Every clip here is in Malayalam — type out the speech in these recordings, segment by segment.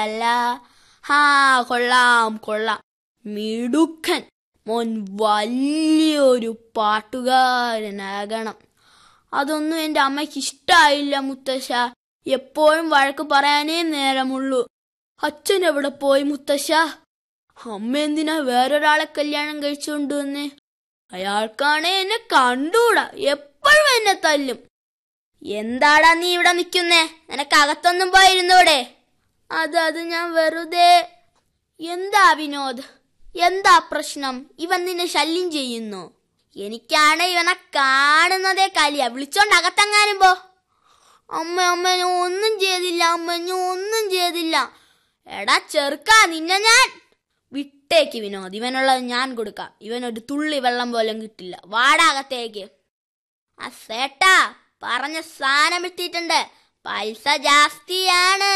അല്ല ഹാ കൊള്ളാം കൊള്ളാം മിടുക്കൻ മോൻ വലിയൊരു പാട്ടുകാരനാകണം അതൊന്നും എന്റെ അമ്മയ്ക്ക് ഇഷ്ടായില്ല മുത്തശ്ശ എപ്പോഴും വഴക്ക് പറയാനേ നേരമുള്ളൂ അച്ഛൻ എവിടെ പോയി മുത്തശ്ശ അമ്മ എന്തിനാ വേറൊരാളെ കല്യാണം കഴിച്ചുകൊണ്ട് വന്നേ അയാൾക്കാണെ എന്നെ കണ്ടൂടാ എപ്പോഴും എന്നെ തല്ലും എന്താടാ നീ ഇവിടെ നിൽക്കുന്നേ നിനക്ക് അകത്തൊന്നും പോയിരുന്നൂടെ അത് അത് ഞാൻ വെറുതെ എന്താ വിനോദ് എന്താ പ്രശ്നം ഇവൻ നിന്നെ ശല്യം ചെയ്യുന്നു എനിക്കാണ് ഇവനെ കാണുന്നതേ കലിയ വിളിച്ചോണ്ട് അകത്തെങ്ങാനും പോ അമ്മ അമ്മ ഞാൻ ഒന്നും ചെയ്തില്ല അമ്മ ഞാൻ ഒന്നും ചെയ്തില്ല എടാ ചെറുക്കാ നിന്നെ ഞാൻ വിട്ടേക്ക് വിനോദ് ഇവനുള്ളത് ഞാൻ കൊടുക്കാം ഇവനൊരു തുള്ളി വെള്ളം പോലും കിട്ടില്ല വാടാകത്തേക്ക് ആ സേട്ടാ പറഞ്ഞ സാധനം എത്തിയിട്ടുണ്ട് പൈസ ജാസ്തിയാണ്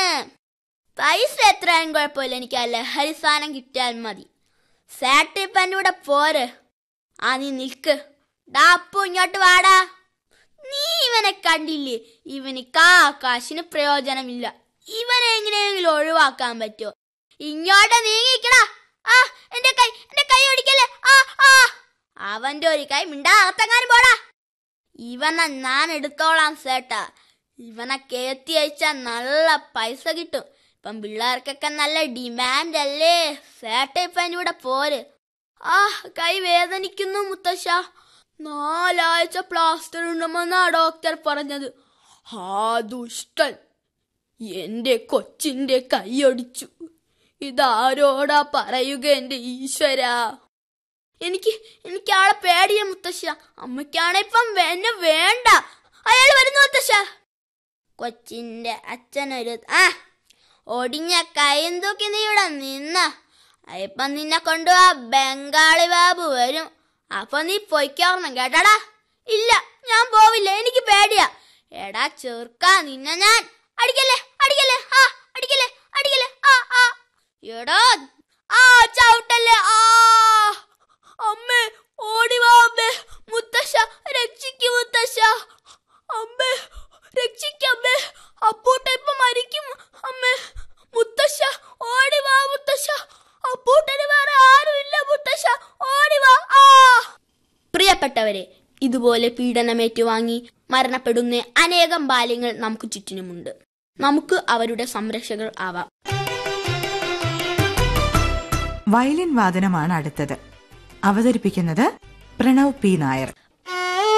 പൈസ എത്രയായും കുഴപ്പമില്ല എനിക്ക് ആ ലഹരി സാധനം കിട്ടിയാൽ മതി സേട്ട് ഇപ്പൊ എൻ്റെ കൂടെ പോര് ആ നീ നിൽക്ക് ഡാപ്പു ഇങ്ങോട്ട് വാടാ നീ ഇവനെ കണ്ടില്ലേ ഇവന് കാ കാശിന് പ്രയോജനമില്ല ഇവനെ എങ്ങനെയെങ്കിലും ഒഴിവാക്കാൻ പറ്റുമോ ഇങ്ങോട്ട് നീങ്ങിക്കടാ ആ എന്റെ കൈ എന്റെ കൈ ഓടിക്കല്ലേ ആ ആ അവന്റെ ഒരു കൈ മിണ്ടാ അകത്തെങ്ങാനും പോടാ ഇവനെ ഞാൻ എടുത്തോളാം സേട്ടാ ഇവനെ കയറ്റി അയച്ചാൽ നല്ല പൈസ കിട്ടും ഇപ്പം പിള്ളേർക്കൊക്കെ നല്ല ഡിമാൻഡ് അല്ലേ സേട്ട ഇപ്പൊ എൻ്റെ കൂടെ പോര് ആ കൈ വേദനിക്കുന്നു മുത്തശ്ശ നാലാഴ്ച പ്ലാസ്റ്റർ ഉണ്ടെന്നാ ഡോക്ടർ പറഞ്ഞത് ആ ദുഷ്ടൻ എന്റെ കൊച്ചിന്റെ കൈയൊടിച്ചു ഇതാരോടാ പറയുക എന്റെ ഈശ്വരാ എനിക്ക് എനിക്ക് ആളെ പേടിയ മുത്തശ്ശ അമ്മയ്ക്കാണെ ഇപ്പം എന്നെ വേണ്ട അയാൾ വരുന്നു മുത്തശ്ശ കൊച്ചിന്റെ അച്ഛനൊരു ആ ഒടിഞ്ഞ കൈയും തൂക്കി നീ ഇവിടെ നിന്ന ഇപ്പം നിന്നെ കൊണ്ടുപോവാ ബംഗാളി ബാബു വരും അപ്പൊ നീ പൊയ്ക്കോർണം കേട്ടടാ ഇല്ല ഞാൻ പോവില്ല എനിക്ക് പേടിയാ എടാ ചെറുക്കാ നിന്നെ ഞാൻ അടിക്കല്ലേ അടിക്കല്ലേ ആ അടിക്കല്ലേ അടിക്കല്ലേ ആ ആ എടാ ആ ചവിട്ടല്ലേ ആ അമ്മേ ഓടി വാ അമ്മേ മുത്തശ്ശ രക്ഷിക്കു മുത്തശ്ശ അമ്മേ രക്ഷിക്കമ്മേ അപ്പൂട്ട ഇപ്പൊ മരിക്കും അമ്മേ മുത്തശ്ശ ഓടി വാ മുത്തശ്ശ അപ്പൂട്ടന് വേറെ ആരുമില്ല മുത്തശ്ശ ഓടി വാ ആ പ്രിയപ്പെട്ടവരെ ഇതുപോലെ പീഡനമേറ്റുവാങ്ങി മരണപ്പെടുന്ന അനേകം ബാല്യങ്ങൾ നമുക്ക് ചുറ്റിനുമുണ്ട് നമുക്ക് അവരുടെ സംരക്ഷകർ ആവാം വയലിൻ വാദനമാണ് അടുത്തത് അവതരിപ്പിക്കുന്നത് പ്രണവ് പി നായർ